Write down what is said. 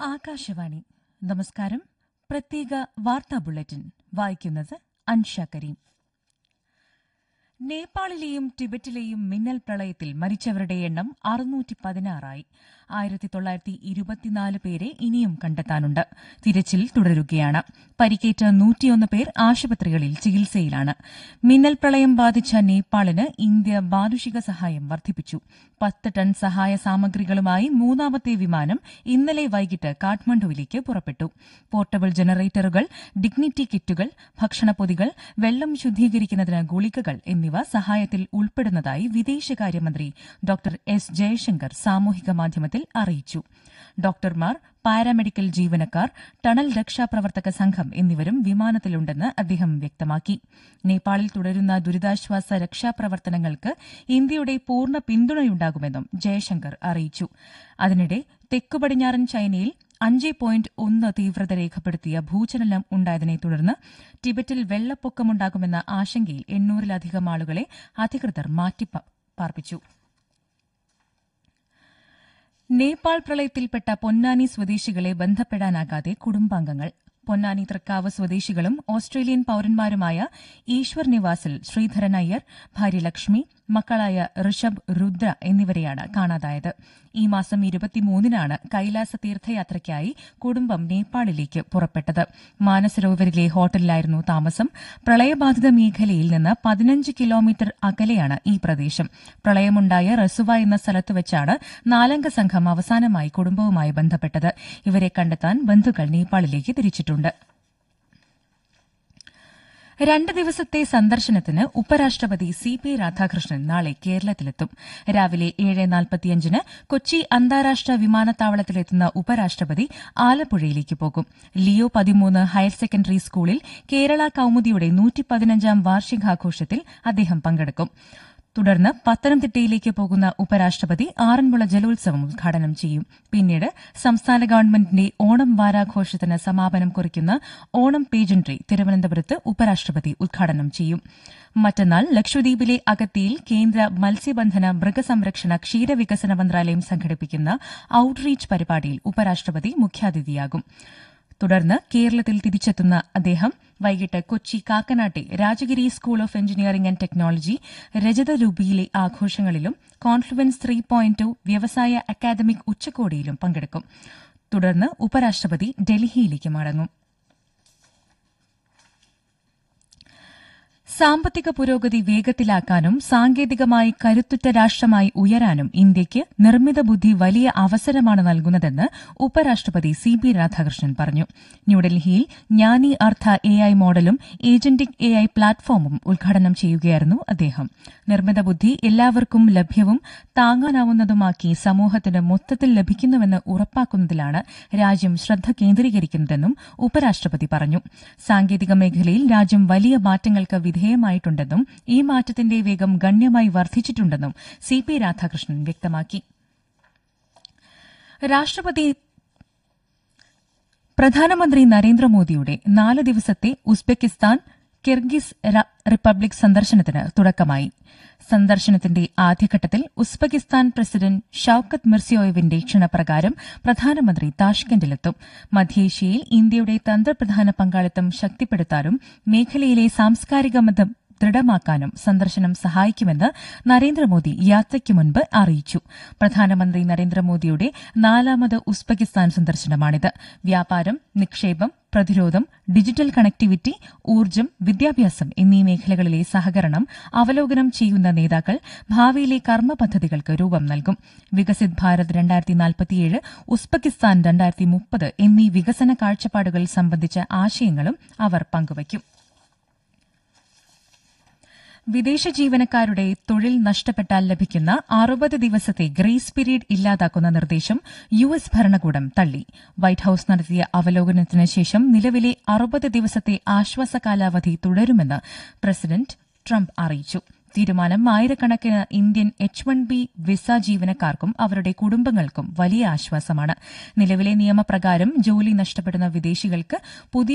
ആകാശവാണി നമസ്കാരം പ്രത്യേക വാർത്താ ബുള്ളറ്റിൻ വായിക്കുന്നത് അൻഷ കരീം നേപ്പാളിലെയും ടിബറ്റിലെയും മിന്നൽ പ്രളയത്തിൽ മരിച്ചവരുടെ എണ്ണം അറുന്നൂറ്റി പതിനാറായി ആയിരത്തി തൊള്ളായിരത്തി ഇരുപത്തിനാല് പേരെ ഇനിയും കണ്ടെത്താനുണ്ട് തിരച്ചിൽ തുടരുകയാണ് പരിക്കേറ്റ നൂറ്റിയൊന്ന് പേർ ആശുപത്രികളിൽ ചികിത്സയിലാണ് മിന്നൽ പ്രളയം ബാധിച്ച നേപ്പാളിന് ഇന്ത്യ മാനുഷിക സഹായം വർദ്ധിപ്പിച്ചു പത്ത് ടൺ സഹായ സാമഗ്രികളുമായി മൂന്നാമത്തെ വിമാനം ഇന്നലെ വൈകിട്ട് കാഠ്മണ്ഡുവിലേക്ക് പുറപ്പെട്ടു പോർട്ടബിൾ ജനറേറ്ററുകൾ ഡിഗ്നിറ്റി കിറ്റുകൾ ഭക്ഷണപ്പൊതികൾ വെള്ളം ശുദ്ധീകരിക്കുന്നതിന് ഗുളികകൾ എന്നിവ സഹായത്തിൽ ഉൾപ്പെടുന്നതായി വിദേശകാര്യമന്ത്രി ഡോക്ടർ എസ് ജയശങ്കർ സാമൂഹിക മാധ്യമത്തിൽ അറിയിച്ചു ഡോക്ടർമാർ പാരാമെഡിക്കൽ ജീവനക്കാർ ടണൽ രക്ഷാപ്രവർത്തക സംഘം എന്നിവരും വിമാനത്തിലുണ്ടെന്ന് അദ്ദേഹം വ്യക്തമാക്കി നേപ്പാളിൽ തുടരുന്ന ദുരിതാശ്വാസ രക്ഷാപ്രവർത്തനങ്ങൾക്ക് ഇന്ത്യയുടെ പൂർണ്ണ പിന്തുണയുണ്ടാകുമെന്നും ജയശങ്കർ അറിയിച്ചു അതിനിടെ തെക്കു പടിഞ്ഞാറൻ ചൈനയിൽ അഞ്ച് പോയിന്റ് ഒന്ന് തീവ്രത രേഖപ്പെടുത്തിയ ഭൂചലനം ഉണ്ടായതിനെ തുടർന്ന് ടിബറ്റിൽ വെള്ളപ്പൊക്കമുണ്ടാകുമെന്ന ആശങ്കയിൽ എണ്ണൂറിലധികം ആളുകളെ അധികൃതർ മാറ്റിപ്പാർപ്പിച്ചു നേപ്പാൾ പ്രളയത്തിൽപ്പെട്ട പൊന്നാനി സ്വദേശികളെ ബന്ധപ്പെടാനാകാതെ കുടുംബാംഗങ്ങൾ പൊന്നാനി തൃക്കാവ് സ്വദേശികളും ഓസ്ട്രേലിയൻ പൌരന്മാരുമായ ഈശ്വർ നിവാസിൽ ശ്രീധരൻ അയ്യർ ഭാര്യ ലക്ഷ്മി മക്കളായ ഋഷഭ് രുദ്ര എന്നിവരെയാണ് കാണാതായത് ഈ മാസം ഇരുപത്തിമൂന്നിനാണ് കൈലാസ തീർത്ഥയാത്രയ്ക്കായി കുടുംബം നേപ്പാളിലേക്ക് പുറപ്പെട്ടത് മാനസരോവരിലെ ഹോട്ടലിലായിരുന്നു താമസം പ്രളയബാധിത മേഖലയിൽ നിന്ന് പതിനഞ്ച് കിലോമീറ്റർ അകലെയാണ് ഈ പ്രദേശം പ്രളയമുണ്ടായ റസുവ എന്ന സ്ഥലത്ത് വെച്ചാണ് നാലംഗ സംഘം അവസാനമായി കുടുംബവുമായി ബന്ധപ്പെട്ടത് ഇവരെ കണ്ടെത്താൻ ബന്ധുക്കൾ നേപ്പാളിലേക്ക് തിരിച്ചിട്ടുണ്ട് രണ്ട് ദിവസത്തെ സന്ദർശനത്തിന് ഉപരാഷ്ട്രപതി സി പി രാധാകൃഷ്ണൻ നാളെ കേരളത്തിലെത്തും രാവിലെ ഏഴ് നാൽപ്പത്തിയഞ്ചിന് കൊച്ചി അന്താരാഷ്ട്ര വിമാനത്താവളത്തിലെത്തുന്ന ഉപരാഷ്ട്രപതി ആലപ്പുഴയിലേക്ക് പോകും ലിയോ പതിമൂന്ന് ഹയർ സെക്കൻഡറി സ്കൂളിൽ കേരള കൌമുദിയുടെ നൂറ്റിപ്പതിനഞ്ചാം വാർഷികാഘോഷത്തിൽ അദ്ദേഹം പങ്കെടുക്കും തുടർന്ന് പത്തനംതിട്ടയിലേക്ക് പോകുന്ന ഉപരാഷ്ട്രപതി ആറന്മുള ജലോത്സവം ഉദ്ഘാടനം ചെയ്യും പിന്നീട് സംസ്ഥാന ഗവൺമെന്റിന്റെ ഓണം വാരാഘോഷത്തിന് സമാപനം കുറിക്കുന്ന ഓണം പേജൻട്രി തിരുവനന്തപുരത്ത് ഉപരാഷ്ട്രപതി ഉദ്ഘാടനം ചെയ്യും മറ്റന്നാൾ ലക്ഷദ്വീപിലെ അഗത്തിയിൽ കേന്ദ്ര മത്സ്യബന്ധന മൃഗസംരക്ഷണ ക്ഷീരവികസന മന്ത്രാലയം സംഘടിപ്പിക്കുന്ന ഔട്ട്റീച്ച് പരിപാടിയിൽ ഉപരാഷ്ട്രപതി മുഖ്യാതിഥിയാകും തുടർന്ന് കേരളത്തിൽ തിരിച്ചെത്തുന്ന അദ്ദേഹം വൈകിട്ട് കൊച്ചി കാക്കനാട്ടെ Rajagiri school of engineering and technology രജത ലുബിയിലെ ആഘോഷങ്ങളിലും കോൺഫ്ലുവൻസ് ത്രീ പോയിന്റ് വ്യവസായ അക്കാദമിക് ഉച്ചകോടിയിലും പങ്കെടുക്കും തുടർന്ന് ഉപരാഷ്ട്രപതി ഡൽഹിയിലേക്ക് മടങ്ങും സാമ്പത്തിക പുരോഗതി വേഗത്തിലാക്കാനും സാങ്കേതികമായി കരുത്തുറ്റ രാഷ്ട്രമായി ഉയരാനും ഇന്ത്യയ്ക്ക് നിർമ്മിത ബുദ്ധി വലിയ അവസരമാണ് നൽകുന്നതെന്ന് ഉപരാഷ്ട്രപതി സി ബി രാധാകൃഷ്ണൻ പറഞ്ഞു ന്യൂഡൽഹിയിൽ ജ്ഞാനി അർത്ഥ എ ഐ മോഡലും ഏജന്റിക് എ ഐ പ്ലാറ്റ്ഫോമും ഉദ്ഘാടനം ചെയ്യുകയായിരുന്നു അദ്ദേഹം നിർമ്മിത ബുദ്ധി എല്ലാവർക്കും ലഭ്യവും താങ്ങാനാവുന്നതുമാക്കി സമൂഹത്തിന് മൊത്തത്തിൽ ലഭിക്കുന്നുവെന്ന് ഉറപ്പാക്കുന്നതിലാണ് രാജ്യം ശ്രദ്ധ കേന്ദ്രീകരിക്കുന്നതെന്നും ഉപരാഷ്ട്രപതി പറഞ്ഞു സാങ്കേതിക മേഖലയിൽ രാജ്യം വലിയ മാറ്റങ്ങൾക്ക് വിധേയമായിട്ടുണ്ടെന്നും ഈ മാറ്റത്തിന്റെ വേഗം ഗണ്യമായി വർദ്ധിച്ചിട്ടുണ്ടെന്നും സി പി രാധാകൃഷ്ണൻ വ്യക്തമാക്കി രാഷ്ട്രപതി പ്രധാനമന്ത്രി നരേന്ദ്രമോദിയുടെ നാല് ദിവസത്തെ ഉസ്ബെക്കിസ്ഥാൻ കിർഗിസ് റിപ്പബ്ലിക് സന്ദർശനത്തിന് തുടക്കമായി സന്ദർശനത്തിന്റെ ആദ്യഘട്ടത്തിൽ ഉസ്ബെക്കിസ്ഥാൻ പ്രസിഡന്റ് ഷൌക്കത്ത് മിർസിയോയെവിന്റെ ക്ഷണപ്രകാരം പ്രധാനമന്ത്രി താഷ്കന്റിലെത്തും മധ്യേഷ്യയിൽ ഇന്ത്യയുടെ തന്ത്രപ്രധാന പങ്കാളിത്തം ശക്തിപ്പെടുത്താനും മേഖലയിലെ സാംസ്കാരിക ബന്ധം ദൃഢമാക്കാനും സന്ദർശനം സഹായിക്കുമെന്ന് നരേന്ദ്രമോദി യാത്രയ്ക്ക് മുൻപ് അറിയിച്ചു പ്രധാനമന്ത്രി നരേന്ദ്രമോദിയുടെ നാലാമത് ഉസ്ബെക്കിസ്ഥാൻ സന്ദർശനമാണിത് വ്യാപാരം നിക്ഷേപം പ്രതിരോധം ഡിജിറ്റൽ കണക്ടിവിറ്റി ഊർജ്ജം വിദ്യാഭ്യാസം എന്നീ മേഖലകളിലെ സഹകരണം അവലോകനം ചെയ്യുന്ന നേതാക്കൾ ഭാവിയിലെ കർമ്മ പദ്ധതികൾക്ക് രൂപം നൽകും വികസിത് ഭാരത് രണ്ടായിരത്തി നാൽപ്പത്തിയേഴ് ഉസ്ബെക്കിസ്ഥാൻ രണ്ടായിരത്തി മുപ്പത് എന്നീ വികസന കാഴ്ചപ്പാടുകൾ സംബന്ധിച്ച ആശയങ്ങളും അവർ പങ്കുവയ്ക്കും വിദേശ ജീവനക്കാരുടെ തൊഴിൽ നഷ്ടപ്പെട്ടാൽ ലഭിക്കുന്ന അറുപത് ദിവസത്തെ ഗ്രേസ് പീരീഡ് ഇല്ലാതാക്കുന്ന നിർദ്ദേശം യു എസ് ഭരണകൂടം തള്ളി വൈറ്റ് ഹൌസ് നടത്തിയ അവലോകനത്തിന് ശേഷം നിലവിലെ അറുപത് ദിവസത്തെ ആശ്വാസ കാലാവധി തുടരുമെന്ന് പ്രസിഡന്റ് ട്രംപ് അറിയിച്ചു തീരുമാനം ആയിരക്കണക്കിന് Indian H one B visa ജീവനക്കാർക്കും അവരുടെ കുടുംബങ്ങൾക്കും വലിയ ആശ്വാസമാണ് നിലവിലെ നിയമപ്രകാരം ജോലി നഷ്ടപ്പെടുന്ന വിദേശികൾക്ക് പുതിയ